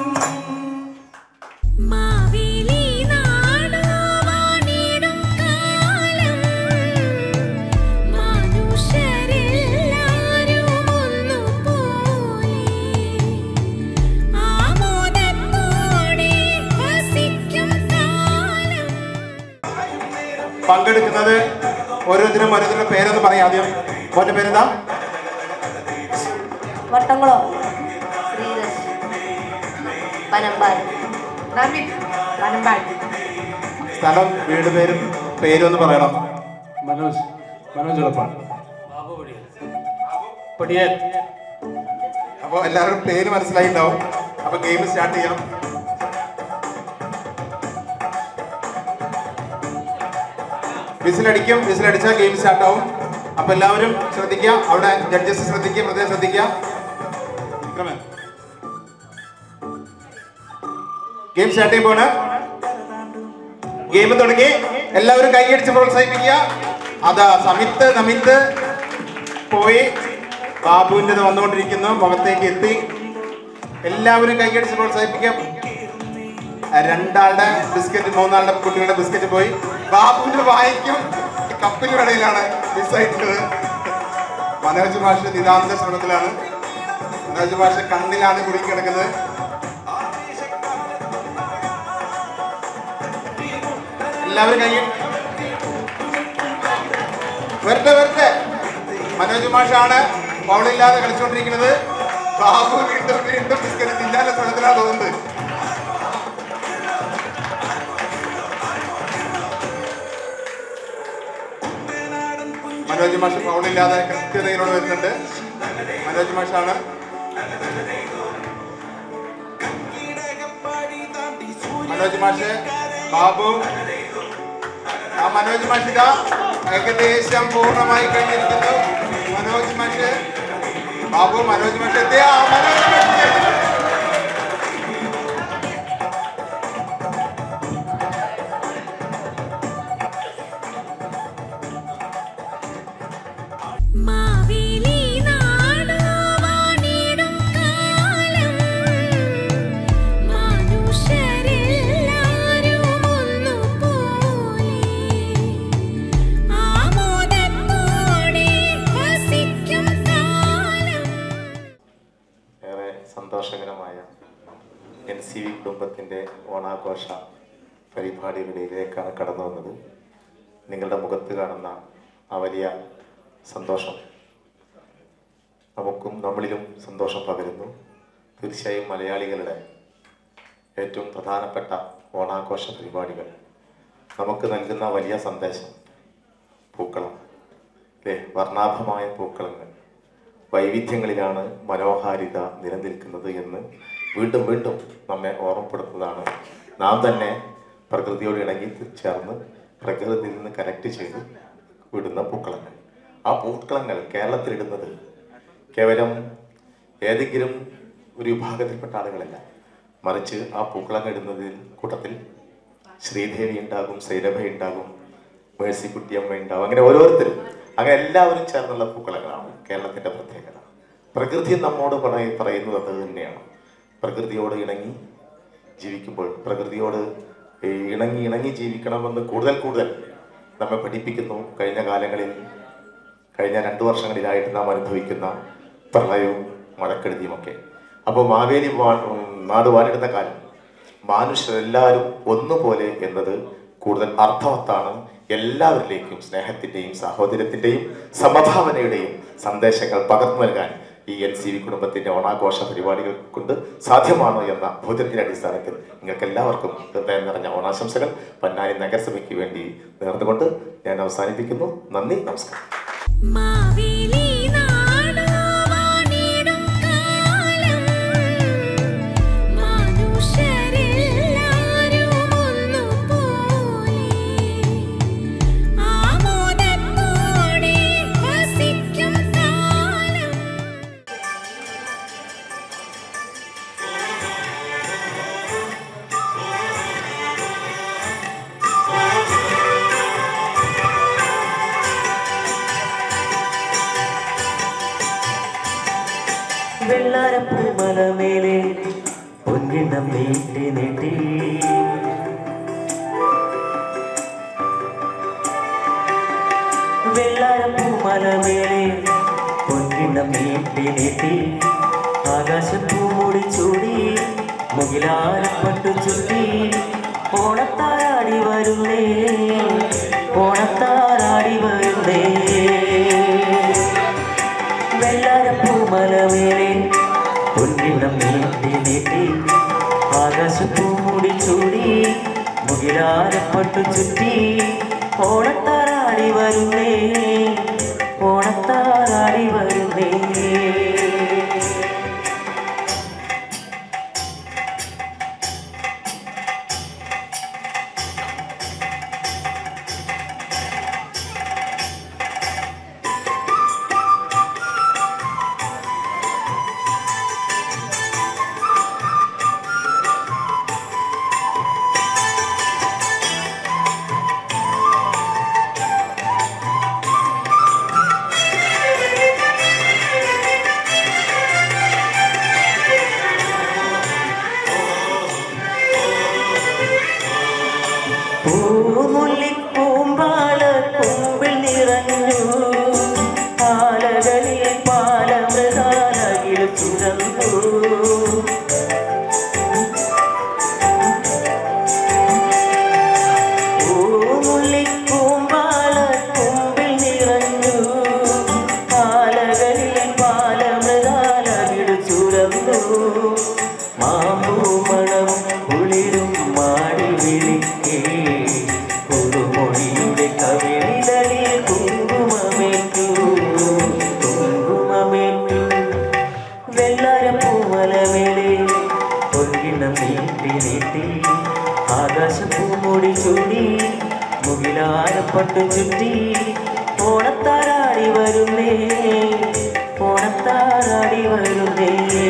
മാവേലി നാടുവാണിടും കാലം മനുഷ്യരെല്ലാരും ഒന്നുപോലെ ആമോദത്തോടെ വസിക്കും കാലം
പങ്കെടുക്കുന്നത് ഓരോരുത്തരും ഓരോരുത്തരുടെ പേരൊന്ന് പറയാം ആദ്യം മോന്റെ പേരെന്താ
വട്ടംകുളം ശ്രീദർശ് പനമ്പാൽ നമിത് പനമ്പാൽ
സ്ഥലം വീട് പേരും പേരും ഒന്ന് പറയണം
മനോജ് മനോജ് ഉറപ്പാണ് പടിയാൻ
അപ്പോൾ എല്ലാവരും പേര് മനസ്സിലായിട്ടുണ്ടാവും അപ്പൊ ഗെയിം സ്റ്റാർട്ട് ചെയ്യാം വിസിലടിക്കും വിസിലടിച്ചാൽ ഗെയിം സ്റ്റാർട്ട് ആവും അപ്പൊ എല്ലാവരും ശ്രദ്ധിക്കുക അവിടെ ജഡ്ജസ് ശ്രദ്ധിക്കുക പ്രത്യേകം ശ്രദ്ധിക്കുക വിക്രമൻ. ഗെയിം സ്റ്റാർട്ട് ചെയ്യുമ്പോൾ ഗെയിം തുടങ്ങി എല്ലാവരും കൈയടിച്ച് പ്രോത്സാഹിപ്പിക്കുക അതാ സമിത്ത് നമിത്ത് പോയി ബാബുവിൻ്റെ വന്നുകൊണ്ടിരിക്കുന്നു മുഖത്തേക്ക് എത്തി എല്ലാവരും കൈയടിച്ച് പ്രോത്സാഹിപ്പിക്കാം രണ്ടാളുടെ ബിസ്ക്കറ്റ് മൂന്നാളുടെ കുട്ടികളുടെ ബിസ്ക്കറ്റ് പോയി ബാബുവിന്റെ വായിക്കും കപ്പിന്റെ ഇടയിലാണ് മിസ്സായിട്ടുള്ളത് മനോജ് ഭാഷ നിതാന്ത ശ്രമത്തിലാണ് മനോജ് ഭാഷ കണ്ണിലാണ് കുടുങ്ങി കിടക്കുന്നത് എല്ലാവരും കൈ വരട്ടെ വരട്ടെ മനോജ് മാഷാണ് ബൗളില്ലാതെ കളിച്ചുകൊണ്ടിരിക്കുന്നത് ബാബു വീണ്ടും വീണ്ടും ബിസ്ക്കറ്റ് തിന്നാനുള്ള ശ്രമത്തിലാണ് തോന്നുന്നത് മനോജ് മാഷ് ഫൗളില്ലാതെ കൃത്യതയിലൂടെ വരുന്നുണ്ട് മനോജ് മാഷാണ് മനോജ് മാഷ് ബാബു ആ മനോജ് മാഷിക ഏകദേശം പൂർണ്ണമായി കഴിഞ്ഞിരിക്കുന്നു മനോജ് മാഷ് ബാബു മനോജ് മാഷ് എത്തിയ ആ മനോജ് മാഷ്
മാവേലി നാടു വാണിടും കാലം മനുഷ്യരെല്ലാരും ഒന്നുപോലെ ആമോദത്തോടെ വസിക്കും കാലം
ഏറെ സന്തോഷകരമായ എൻ സി വി കുടുംബത്തിൻ്റെ ഓണാഘോഷ പരിപാടികളിലേക്കാണ് കടന്നു വന്നത് നിങ്ങളുടെ മുഖത്ത് കാണുന്ന ആ വലിയ സന്തോഷം നമുക്കും നമ്മളിലും സന്തോഷം പകരുന്നു തീർച്ചയായും മലയാളികളുടെ ഏറ്റവും പ്രധാനപ്പെട്ട ഓണാഘോഷ പരിപാടികൾ നമുക്ക് നൽകുന്ന വലിയ സന്ദേശം പൂക്കളം അല്ലേ വർണ്ണാഭമായ പൂക്കളങ്ങൾ വൈവിധ്യങ്ങളിലാണ് മനോഹാരിത നിലനിൽക്കുന്നത് എന്ന് വീണ്ടും വീണ്ടും നമ്മെ ഓർമ്മപ്പെടുത്തുന്നതാണ് നാം തന്നെ പ്രകൃതിയോട് ഇണങ്ങി ചേർന്ന് പ്രകൃതിയിൽ നിന്ന് കനക്ട് ചെയ്ത് വിടുന്ന പൂക്കളങ്ങൾ ആ പൂക്കളങ്ങൾ കേരളത്തിലിടുന്നത് കേവലം ഏതെങ്കിലും ഒരു വിഭാഗത്തിൽപ്പെട്ട ആളുകളല്ല മറിച്ച് ആ പൂക്കളങ്ങൾ ഇടുന്നതിൽ കൂട്ടത്തിൽ ശ്രീദേവി ഉണ്ടാകും ശ്രീരഭ ഉണ്ടാകും മേഴ്സിക്കുട്ടിയമ്മ ഉണ്ടാവും അങ്ങനെ ഓരോരുത്തരും അങ്ങനെ എല്ലാവരും ചേർന്നുള്ള പൂക്കളങ്ങളാണ് കേരളത്തിന്റെ പ്രത്യേകത പ്രകൃതി നമ്മോട് പറയ പറയുന്നത് അത് തന്നെയാണ് പ്രകൃതിയോട് ഇണങ്ങി ജീവിക്കുമ്പോൾ പ്രകൃതിയോട് ഈ ഇണങ്ങി ഇണങ്ങി ജീവിക്കണമെന്ന് കൂടുതൽ കൂടുതൽ നമ്മെ പഠിപ്പിക്കുന്നു കഴിഞ്ഞ കാലങ്ങളിൽ കഴിഞ്ഞ രണ്ടു വർഷങ്ങളിലായിട്ട് നാം അനുഭവിക്കുന്ന പ്രളയവും മഴക്കെടുതിയുമൊക്കെ അപ്പോൾ മാവേലി വാ- ഉം, നാട് വാണിടുന്ന കാലം മനുഷ്യരെല്ലാവരും ഒന്നുപോലെ എന്നത് കൂടുതൽ അർത്ഥവത്താണ് എല്ലാവരിലേക്കും സ്നേഹത്തിൻ്റെയും സാഹോദര്യത്തിൻ്റെയും സമഭാവനയുടെയും സന്ദേശങ്ങൾ പകർന്നു നൽകാൻ ഈ എൻ സി വി കുടുംബത്തിന്റെ ഓണാഘോഷ പരിപാടികൾ കൊണ്ട് സാധ്യമാണോ എന്ന ബോധ്യത്തിന്റെ അടിസ്ഥാനത്തിൽ നിങ്ങൾക്ക് എല്ലാവർക്കും ഹൃദയം നിറഞ്ഞ ഓണാശംസകൾ പൊന്നാനി നഗരസഭയ്ക്ക് വേണ്ടി നേർന്നുകൊണ്ട് ഞാൻ അവസാനിപ്പിക്കുന്നു നന്ദി നമസ്കാരം
മാവേലി നാടു വാണിടും കാലം മനുഷ്യരെല്ലാരും ഒന്നുപോലെ ആമോദത്തോടെ വസിക്കും കാലം
വെള്ളാരപ്പൂമലമേലെ പൊന്നിടം നീട്ടി നീട്ടി വെള്ളാരപ്പൂമലമേലെ പൊന്നിടം നീട്ടി നീട്ടി ആകാശപ്പൂമുടി ചൂടി മുകിലാരപ്പട്ടു ചുറ്റി ഓണത്താരാടി വരുന്നേ ഓണത്താരാടി വരുന്നേ വെള്ളാരപ്പൂമലമേലെ പൊന്നിടം നീട്ടി നീട്ടി ആകാശപ്പൂമുടി ചൂടി മുകിലാരപ്പട്ടു പട്ടു ചുറ്റി ഓണത്താറാടി വരുന്നേ ഓണത്താറാടി വരുന്നേ പൂമുല്ലിപ്പൂമ്പാള കൊമ്പിൽ നിറഞ്ഞു പാലകളിൽ പാലമൃഗാലകിൽ തുറന്നു പൂമുല്ലിപ്പൂമ്പാള കൊമ്പിൽ നിറഞ്ഞു പാലകളിൽ പാലമൃഗാലകിൽ തുറന്നു മാമ്പൂമണവും കുളിരും മാടി വിളിക്കേ കുറുമൊഴിയുടെ കവിളിതളിൽ കുങ്കുമമേറ്റു കുങ്കുമമേറ്റു വെള്ളാരപ്പൂമലമേലെ പൊന്നിണം നീട്ടി നീട്ടി ആകാശപ്പൂമൂടി ചൂടി മുകിലാരപ്പട്ടു ചുറ്റി ഓണത്താരാടി വരുന്നേ ഓണത്താരാടി വരുന്നേ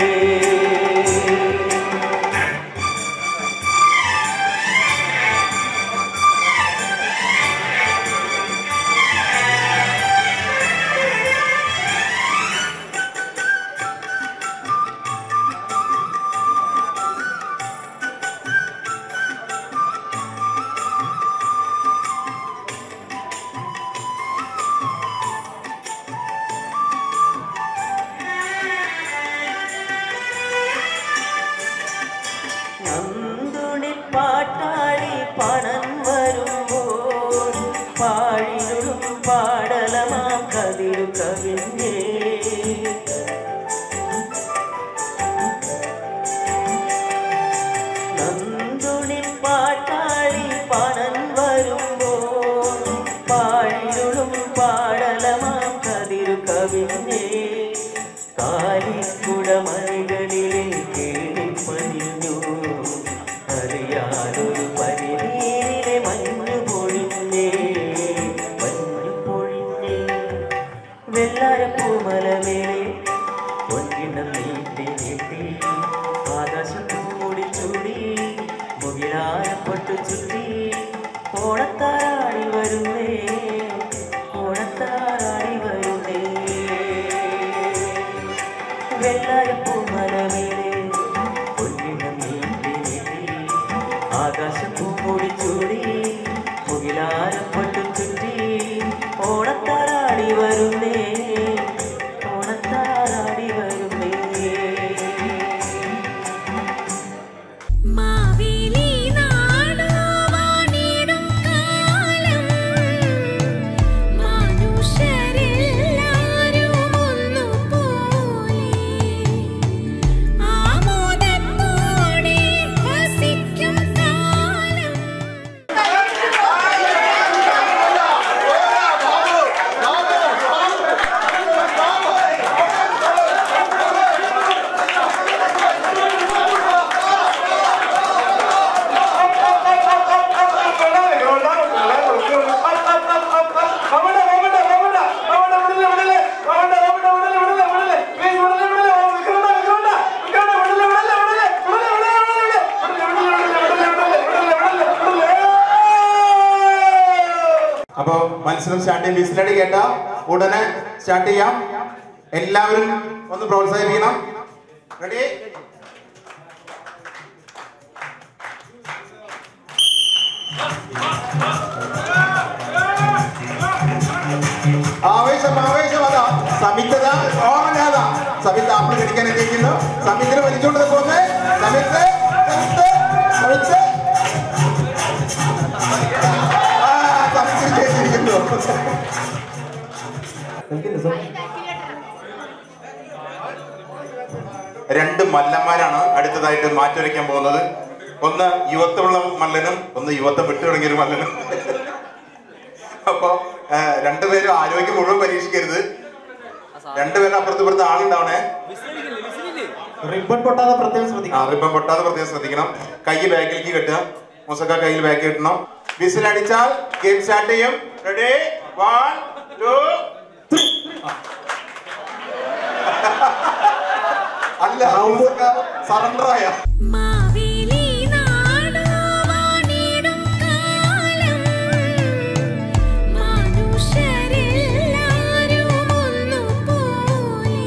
നന്ദുണി പാട്ടാടി പണം വരുമ്പോൾ പാഴിലും പാടലമാം കതിരു കവിഞ്ഞേ നന്ദുണി പാട്ടാടി പണം വരുമ്പോൾ പാഴിലും പാടലമാം കതിരു കവിഞ്ഞേ കാലിക്കുടമണികളിലെ കേളി പതിഞ്ഞു അറിയാതൊരു പരിനീരിലെ മഞ്ഞു പൊഴിഞ്ഞേ മഞ്ഞു പൊഴിഞ്ഞേ വെള്ളാരപ്പൂമലമേലെ പൊന്നിനം നീട്ടി നീട്ടി ആകാശത്തു മൂടി ചൂടി മുകിലാരപ്പെട്ടു ചുറ്റി ഓണത്താറാടി വരുന്നേ ഓണത്താറാടി വരുന്നേ വെള്ളാരപ്പൂമലമേലെ പൊന്നിനം നീട്ടി നീട്ടി ആകാശപ്പൂ മൂടി ചൂടി മുകിലാരപ്പെട്ടു ചുറ്റി ഓണത്താറാടി വരുന്നേ ഓണത്താറാടി വരുന്നേ
മാവേലി നാടു വാണിടും കാലം മനുഷ്യരെല്ലാരും ഒന്നുപോലെ ആമോദത്തോടെ വസിക്കും കാലം
അപ്പോ മത്സരം സ്റ്റാർട്ട് ചെയ്യും വിസിലടി കേട്ട ഉടനെ സ്റ്റാർട്ട് ചെയ്യാം എല്ലാവരും ഒന്ന് പ്രോത്സാഹിപ്പിക്കണം റെഡി ആവേശം ആവേശം അതാ സമിത്തത ഓർമ്മ സമിത്ത് ആപ്പിൾ കടിക്കാൻ എത്തിക്കുന്നു സമിത്തിന് വലിച്ചുകൊണ്ട് പോകുന്നേ സമിത്ത് സമിത്ത് സമിത്ത് ആ സമിത്തിന് ജയിച്ചിരിക്കുന്നു രണ്ട് മല്ലന്മാരാണ് അടുത്തതായിട്ട് മാറ്റുരയ്ക്കാൻ പോകുന്നത് ഒന്ന് യുവത്വമുള്ള മല്ലനും ഒന്ന് യുവത്വം വിട്ടു തുടങ്ങിയ ഒരു മല്ലനും അപ്പൊ ആ, രണ്ടുപേരും ആരോഗ്യം മുഴുവൻ പരീക്ഷിക്കരുത് രണ്ടുപേരും അപ്പുറത്ത് ഇപ്പുറത്ത് ആളുണ്ടാവണേ
റിബൺ പൊട്ടാതെ പ്രത്യേകം ശ്രദ്ധിക്കണം
ആ റിബൺ പൊട്ടാതെ പ്രത്യേകം ശ്രദ്ധിക്കണം കൈ ബാക്കിലേക്ക് കെട്ടുക മുസക്ക കയ്യിൽ ബാക്ക് കെട്ടണം വിസിൽ അടിച്ചാൽ ഗെയിം സ്റ്റാർട്ട് ചെയ്യും റെഡി വൺ ടു അല്ല സറണ്ടർ ആയ
മാവേലി നാടുവാണിടും കാലം മനുഷ്യരെല്ലാരും ഒന്നുപോലെ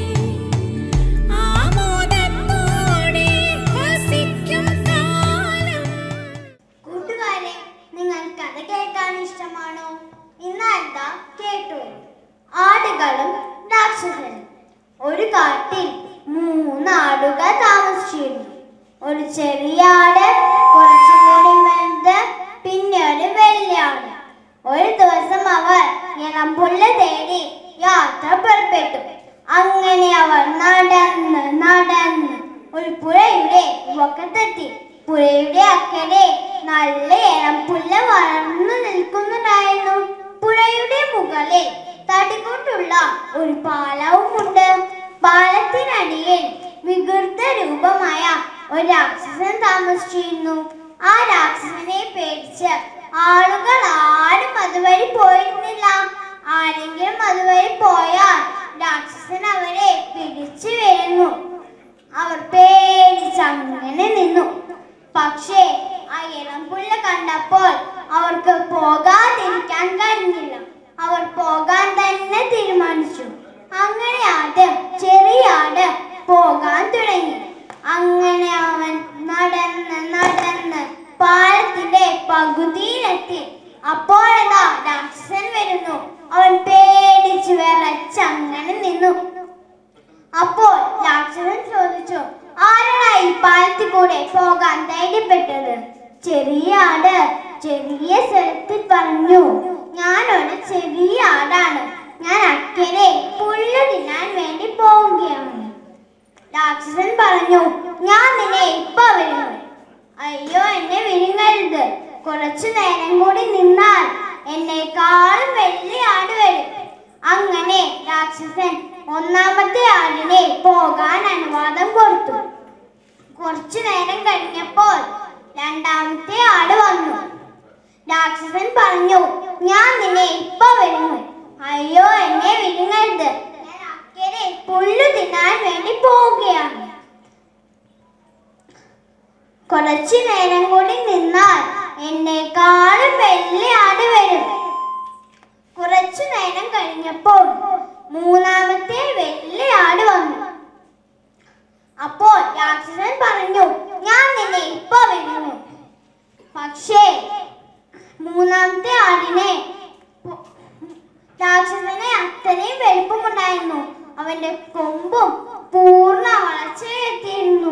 ആമോദത്തോടെ വസിക്കും കാലം
കൂട്ടുകാരെ നിങ്ങൾ കഥ കേൾക്കാൻ ഇഷ്ടമാണോ ഇന്നൽത്ത കേട്ടു ആടുകളും രാക്ഷസനും ഒരു കാട്ടിൽ മൂന്നാടുകൾ താമസിച്ചിരുന്നു ഒരു ചെറിയ ആട് കുറച്ചുകൂടി വലുത് പിന്നെ ഒരു വലിയ ആട് ഒരു ദിവസം അവർ ഇളംപുല്ല് തേടി യാത്ര പുറപ്പെട്ടു അങ്ങനെ അവർ നടന്ന് നടന്ന് ഒരു പുഴയുടെ വക്കത്തെത്തി പുഴയുടെ അക്കരെ നല്ല ഇളംപുല്ല് വളർന്നു നിൽക്കുന്നുണ്ടായിരുന്നു പുഴയുടെ മുകളിൽ തടികൊണ്ടുള്ള ഒരു പാലവുമുണ്ട് പാലത്തിനടിയിൽ വികൃത രൂപമായ ഒരു രാക്ഷസൻ താമസിച്ചിരുന്നു ആ രാക്ഷസനെ പേടിച്ച് ആളുകൾ ആരും അതുവഴി പോയിരുന്നില്ല ആരെങ്കിലും അതുവഴി പോയാൽ രാക്ഷസൻ അവരെ പിടിച്ചു വീഴുന്നു അവർ പേടിച്ച് അങ്ങനെ നിന്നു പക്ഷേ ആ ഇളംപുള്ള കണ്ടപ്പോൾ അവർക്ക് പോകാതിരിക്കാൻ കഴിഞ്ഞില്ല അവർ പോകാൻ തന്നെ തീരുമാനിച്ചു അങ്ങനെ ആദ്യം ചെറിയ ആട് പോകാൻ തുടങ്ങി അങ്ങനെ അവൻ നടന്ന് നടന്ന് പാലത്തിന്റെ പകുതിയിലെത്തി അപ്പോഴതാ രാക്ഷസൻ വരുന്നു അവൻ പേടിച്ച് വിറച്ചങ്ങനെ നിന്നു അപ്പോൾ രാക്ഷസൻ ചോദിച്ചു ആരാണ് ഈ പാലത്തിൽ കൂടെ പോകാൻ ധൈര്യപ്പെട്ടത് ചെറിയ ആട് ചെറിയ സ്വരത്തിൽ പറഞ്ഞു ഞാനൊരു ചെറിയ ആടാണ് ഞാൻ അക്കരെ പുല്ല് തിന്നാൻ വേണ്ടി പോവുകയാണ് രാക്ഷസൻ പറഞ്ഞു ഞാൻ നിന്നെ ഇപ്പൊ വരുന്നു അയ്യോ എന്നെ വിഴുങ്ങരുത് കുറച്ചു നേരം കൂടി നിന്നാൽ എന്നെക്കാളും വലിയ ആട് വരും അങ്ങനെ രാക്ഷസൻ ഒന്നാമത്തെ ആടിനെ പോകാൻ അനുവാദം കൊടുത്തു കുറച്ചു നേരം കഴിഞ്ഞപ്പോൾ രണ്ടാമത്തെ ആട് വന്നു രാക്ഷസൻ പറഞ്ഞു ഞാൻ നിന്നെ ഇപ്പൊ വരുന്നു അയ്യോ എന്നെ വിഴുങ്ങരുത് ഞാൻ അക്കരെ പുല്ലു തിന്നാൻ വേണ്ടി പോവുകയാണ് കുറച്ചു നേരം കൂടി നിന്നാൽ എന്നെക്കാളും വലിയ ആട് വരും കുറച്ചു നേരം കഴിഞ്ഞപ്പോൾ മൂന്നാമത്തെ വലിയ ആട് വന്നു അപ്പോൾ രാക്ഷസൻ പറഞ്ഞു ഞാൻ നിന്നെ ഇപ്പൊ വരുന്നു പക്ഷേ മൂന്നാമത്തെ ആടിനെ പൊ- രാക്ഷസനെ അത്രയും വലിപ്പമുണ്ടായിരുന്നു അവന്റെ കൊമ്പും പൂർണ്ണ വളർച്ചയെത്തിയിരുന്നു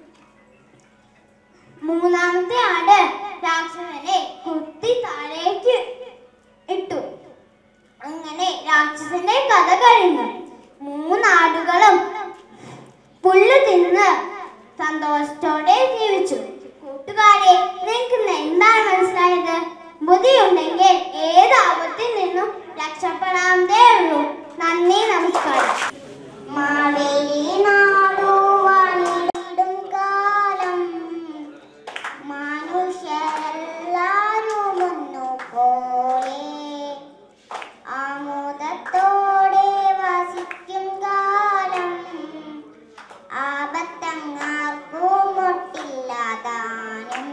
മൂന്നാമത്തെ ആട് രാക്ഷസനെ കുത്തി താഴേക്ക് ഇട്ടു അങ്ങനെ രാക്ഷസന്റെ കഥ കഴിഞ്ഞു മൂന്നാടുകളും പുല്ല് തിന്ന് സന്തോഷത്തോടെ ജീവിച്ചു കൂട്ടുകാരെ നിങ്ങൾക്ക് ഇന്ന് എന്താണ് മനസ്സിലായത് ബുദ്ധിയുണ്ടെങ്കിൽ ഏത് ആപത്തിൽ നിന്നും രക്ഷപ്പെടാമതേ ഉള്ളൂ നന്ദി നമസ്കാരം മാവേലി നാടുവാണിടും കാലം മനുഷ്യരെല്ലാരും ഒന്നുപോലെ ആമോദത്തോടെ വസിക്കും കാലം ആപത്തങ്ങാർക്കുമൊട്ടില്ലാതാനും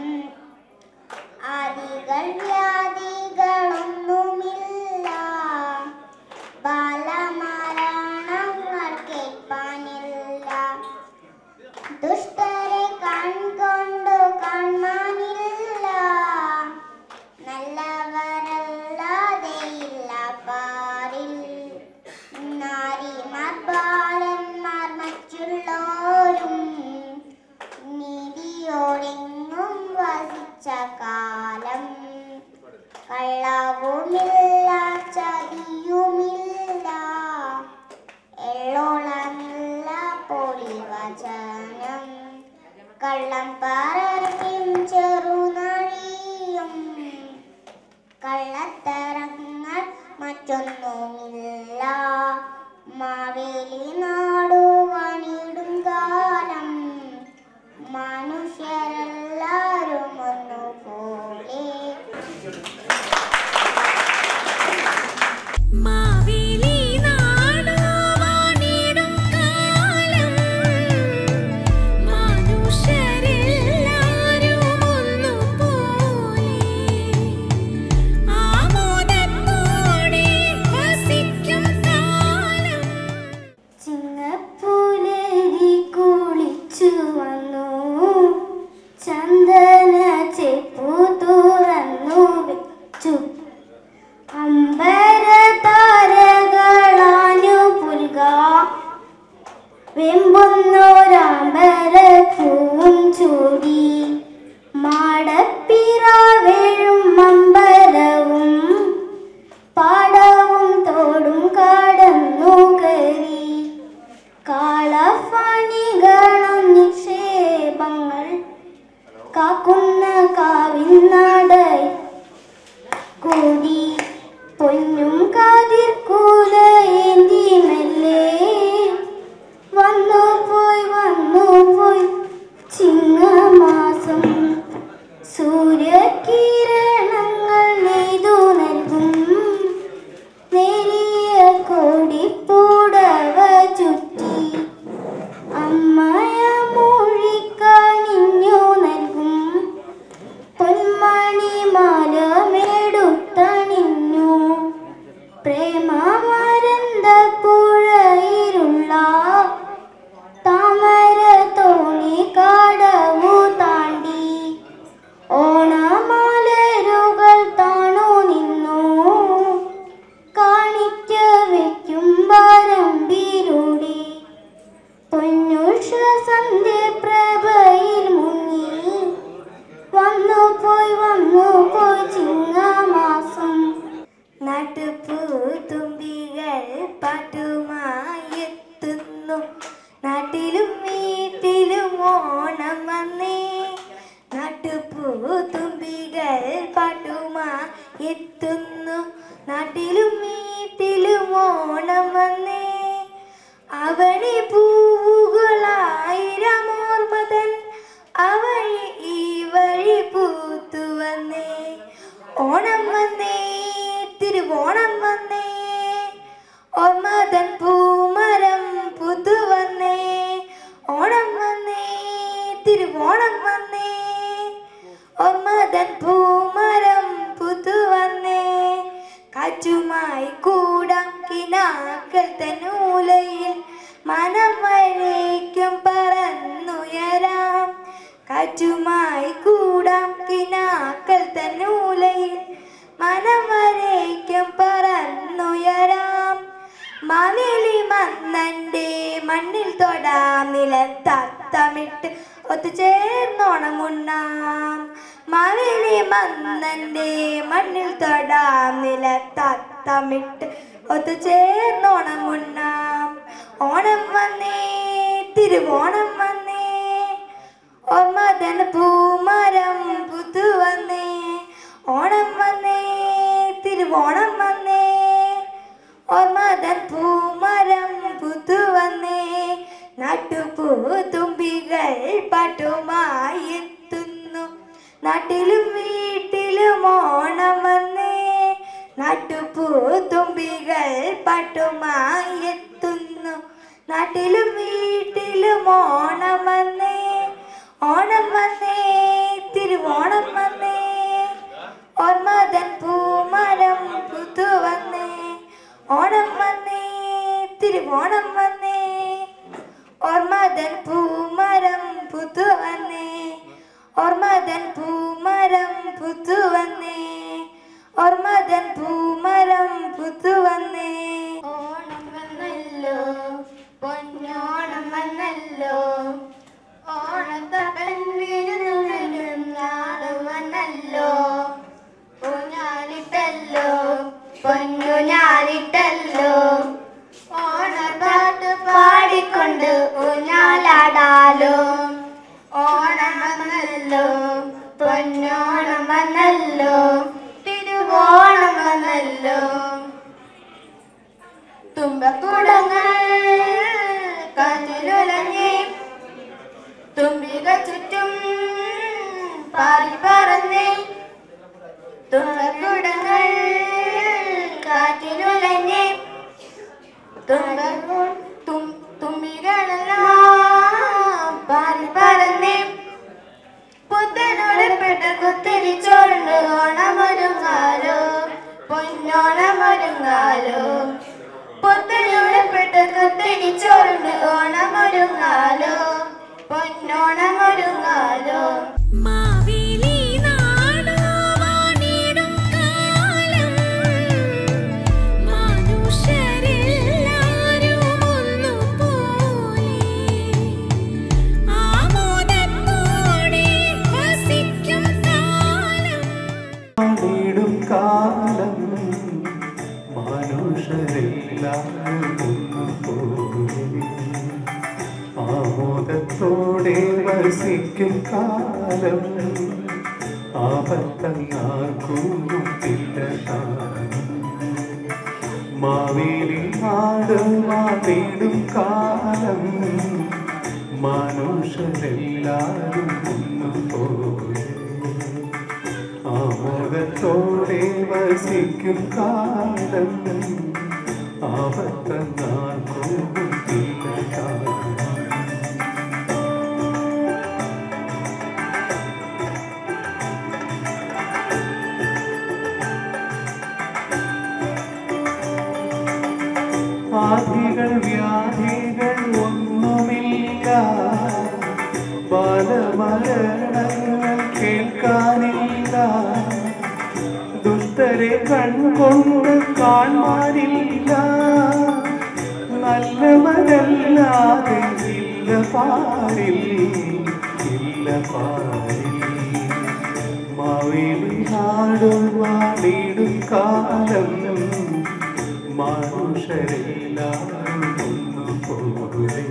ആദികൾ വ്യാധികളൊന്നുമില്ല ബാലമരണങ്ങൾ കേൾപ്പാനില്ല ദുഷ്ടരെ കൺകൊണ്ടു കാണാനില്ല നല്ലവരല്ലാതെ ഇല്ല പാരിൽ നാരിമാർ ബാലന്മാർ മറ്റുള്ളോരും നീതിയോടെങ്ങും വസിച്ച കാലം കള്ളവുമില്ല ചതിയുമില്ല എള്ളോളമില്ല പൊളിവചനം കള്ളം പറയും ചെറുനഴിയും കള്ളത്തരങ്ങൾ മറ്റൊന്നുമില്ല മാവേലി നാടു പണിയിടും കാലം മനുഷ്യരെല്ലാരും ഒന്നുപോലെ
മാവേലി നാടു വാണിടും കാലം മനുഷ്യരെല്ലാരും ഒന്നുപോലെ ആമോദത്തോടെ വസിക്കും കാലം
ചിങ്ങപ്പൂലേരി കുളിച്ചു വന്നു ചന്ദന ചെപ്പു തുറന്നു വെച്ചു അമ്പര താരകളാഞ്ഞു പുൽക വെമ്പുന്നോരാമ്പര പൂവും ചൂടി മാടപ്പിറാവേഴും അമ്പലവും പാടവും തോടും കടന്നു കയറി കാളഫണികളും നിക്ഷേപങ്ങൾ കാക്കുന്ന കാവിനാടയി കൂടി പൊന്നും കാതിർക്കൂല ഏന്തി മെല്ലെ വന്നു പോയി വന്നു പോയി ചിങ്ങമാസം സൂര്യകിരണങ്ങൾ നെയ്തു നൽകും നേരിയ കോടിപ്പൂടവ ചുറ്റി അമ്മയ മൂഴിക്കണിഞ്ഞു നൽകും പൊന്മണി മാല മേടുത്തണിഞ്ഞു പ്രേമമരന്ത പുഴയിലുള്ള താമര തോണി കടവു താണ്ടി ഓണമാലരുകൾ താണു നിന്നു കാണിക്ക വയ്ക്കും വരമ്പിലൂടെ പൊന്നുഷ സന്ധ്യ പ്രഭയിൽ മുങ്ങി വന്നു പോയി വന്നു പോയി ചിങ്ങമാസം നാട്ടുപൂ തുമ്പികൾ പാട്ടുമായി എത്തുന്നു നാട്ടിലും വീട്ടിലും ഓണം വന്നേ നാട്ടുപൂ തുമ്പികൾ പാട്ടുമായി എത്തുന്നു നാട്ടിലും വീട്ടിലും ഓണം വന്നേ അവനെ പൂവുകളായിരം ഓർമ്മതൻ അവഴി ഈ വഴി പൂത്തു വന്നേ ഓണം വന്നേ തിരുവോണം വന്നേ ഓർമ്മതൻ പൂമരം പുതു വന്നേ ഓണം വന്നേ തിരുവോണം വന്നേ ഓർമ്മതൻ പൂമരം പുതു വന്നേ കാറ്റുമായി കൂടാം കിനാക്കൾ തന്നൂലയിൽ മനം വരേക്കും പറന്നുയരാം കാറ്റുമായി കൂടാം കിനാക്കൾ തന്നൂലയിൽ മനം വരേക്കും പറന്നുയരാം മാവേലി മന്നന്റെ മണ്ണിൽ തൊടാം നിലത്തത്തമിട്ട് ഒത്തുചേർന്നോണമുണ്ണാം മാവേലി മന്നന്റെ മണ്ണിൽ തൊടാം നിലത്തത്തമിട്ട് ഒത്തുചേർന്നോണമുണ്ണാം ഓണം വന്നേ തിരുവോണം വന്നേ ഓർമ്മതൻ പൂമരം പുതു വന്നേ ഓണം വന്നേ തിരുവോണം വന്നേ ഓർമ്മതൻ പൂമരം പുതു വന്നേ നാട്ടുപൂ തുമ്പികൾ പാട്ടുമായി എത്തുന്നു നാട്ടിലും വീട്ടിലും ഓണം വന്നേ നാട്ടുപൂ തുമ്പികൾ പാട്ടുമായി എത്തുന്നു നാട്ടിലും വീട്ടിലും ഓണം വന്നേ ഓണം വന്നേ തിരുവോണം വന്നേ ഓർമ്മതൻ പൂമരം പുതു വന്നേ ഓണം വന്നേ തിരുവോണം വന്നേ ഓർമ്മതൻ പൂമരം പുതു വന്നേ ഓർമ്മതൻ പൂമരം പുതു വന്നേ ഓർമ്മതൻ പൂമരം പുതു വന്നേ ഓണം വന്നല്ലോ പൊന്നോണം വന്നല്ലോ ഓണത്തപ്പൻ വീഴുന്ന നാള് വന്നല്ലോ ഊഞ്ഞാലിട്ടല്ലോ പൊന്നു ഞാലിട്ടല്ലോ ഓണപ്പാട്ട് പാടിക്കൊണ്ട് ഊഞ്ഞാലാടാലോ ഓണ തുമ്പികൾ ചുറ്റും പാറി പറന്നേ തുമ്പക്കുടങ്ങൾ കാറ്റിലുലഞ്ഞേ തുമ്പ തും തുമ്പികളെല്ലാം പാറി പറന്നേ പുത്തനോടപ്പെട്ട കുത്തിരി ചോറുണ്ട് ഓണമൊരുങ്ങാലോ പൊന്നോണമൊരുങ്ങാലോ പുത്തനോടപ്പെട്ട കുത്തിരി ചോറുണ്ട് ഓണമൊരുങ്ങാലോ പൊന്നോണമൊരുങ്ങാലോ
മാവേലി നാടു വാണിടും കാലം മനുഷ്യരെല്ലാരും ഒന്നുപോലെ ആമോദത്തോടെ വസിക്കും കാലം
ആടിടും കാലം മനുഷ്യരെല്ലാവരും ഒന്നുപോലെ ആമോദത്തോടെ വസിക്കും കാലം ആപത്തങ്ങാർക്കും ഇല്ല താനും മാവേലി നാട് മാവേടും കാലം മനുഷ്യരെല്ലാരും ഒന്നുപോലെ ആമോദത്തോടെ വസിക്കും കാലം ആപത്തങ്ങാർക്കും ഇല്ല താനും ആധികൾ വ്യാധികൾ ഒന്നുമില്ല ബാലമരണങ്ങൾ കേൾക്കാനില്ല ദുഷ്ടരെ കൺകൊണ്ട് കാണാനില്ല നല്ലവരല്ലാതെ ഇല്ല പാരിൽ ഇല്ല പാരിൽ മാവേലി നാടും വാടിടും കാലം മനുഷ്യരെല്ലാരും ഒന്നുപോലെ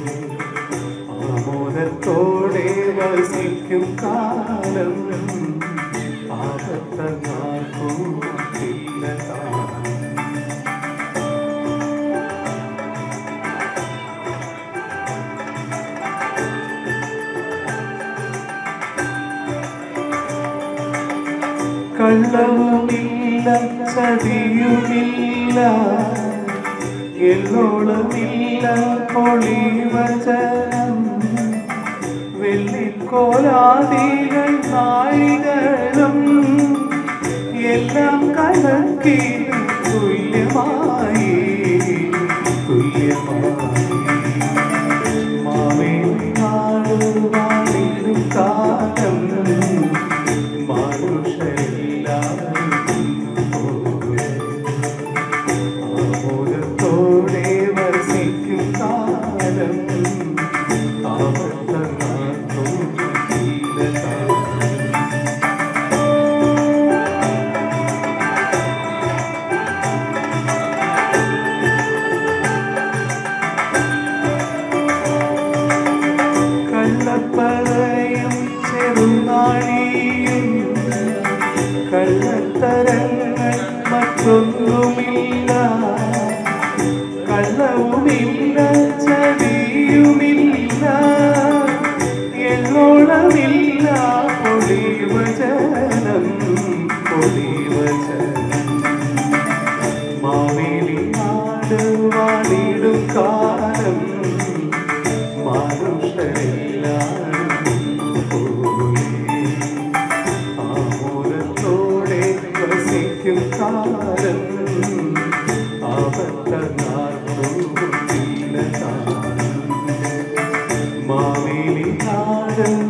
ആമോദത്തോടെ വസിക്കും കാലം ആപത്തങ്ങാർക്കും ഇല്ല താനും കള്ളവുമില്ല ചതിയുമില്ല എല്ലോളമില്ല പൊളിവചനം വെള്ളിക്കോലാദികൾ നാഴികളും എല്ലാം കലക്കി തുല്യമായി തുല്യമായി മാവേലി നാടുവാണിടും കാലം ആമോദത്തോടെ വസിക്കും കാലം ആവർത്തനാർക്കും ശീലകാലം കള്ളപ്പറയും ചെറുനാഴിയും കള്ളത്തരങ്ങൾ മറ്റൊന്നുമില്ല കള്ളവുമില്ല ചതിയുമില്ല എള്ളോളമില്ല പൊളിവചനം പൊളിവചനം മാവേലി നാട് വാണിടും കാലം ആമോദത്തോടെ വസിക്കും കാലം ആപത്തനാർക്കും മാവേലി നാട്